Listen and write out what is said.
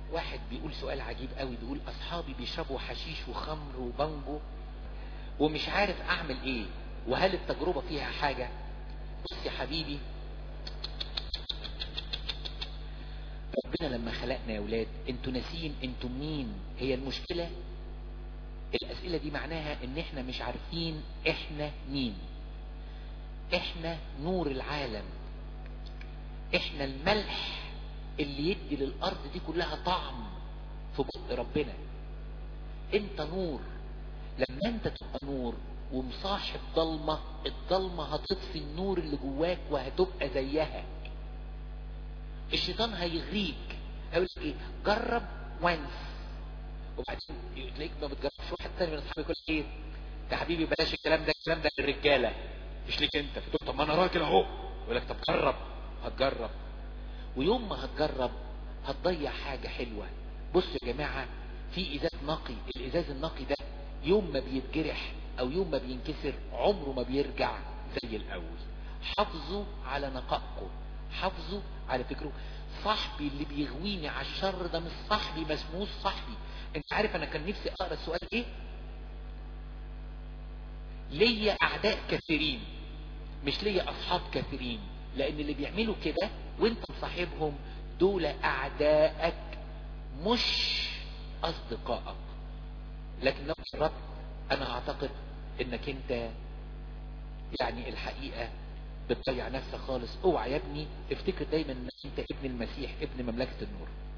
واحد بيقول سؤال عجيب قوي بيقول اصحابي بيشربوا حشيش وخمر وبانجو ومش عارف اعمل ايه وهل التجربة فيها حاجة بص يا حبيبي ربنا لما خلقنا يا ولاد انتوا ناسيين انتوا مين هي المشكلة الاسئلة دي معناها ان احنا مش عارفين احنا مين احنا نور العالم احنا الملح اللي يدي للارض دي كلها طعم في بق ربنا انت نور لما انت تبقى نور ومصاحب ضلمة الضلمة هتطفي النور اللي جواك وهتبقى زيها الشيطان هيغريك هيقول لك ايه جرب وانس وبعدين تلاقيك ما بتجربش واحد تاني من اصحابك يقول لك ايه يا حبيبي بلاش الكلام ده الكلام ده للرجاله مش ليك انت فتقول طب ما انا راجل اهو يقول لك طب جرب هتجرب ويوم ما هتجرب هتضيع حاجة حلوة بصوا يا جماعة في ازاز نقي الازاز النقي ده يوم ما بيتجرح او يوم ما بينكسر عمره ما بيرجع زي الاول حافظوا على نقائكم حافظوا على فكره صاحبي اللي بيغويني على الشر ده مش صاحبي ما اسموش صاحبي انت عارف انا كان نفسي اقرا السؤال ايه ليا اعداء كثيرين مش ليا اصحاب كثيرين لان اللي بيعملوا كده وانت مصاحبهم دول اعدائك مش اصدقائك لكن لو جربت انا اعتقد انك انت يعني الحقيقة بتضيع نفسك خالص اوعى يا ابني افتكر دايما انك انت ابن المسيح ابن مملكة النور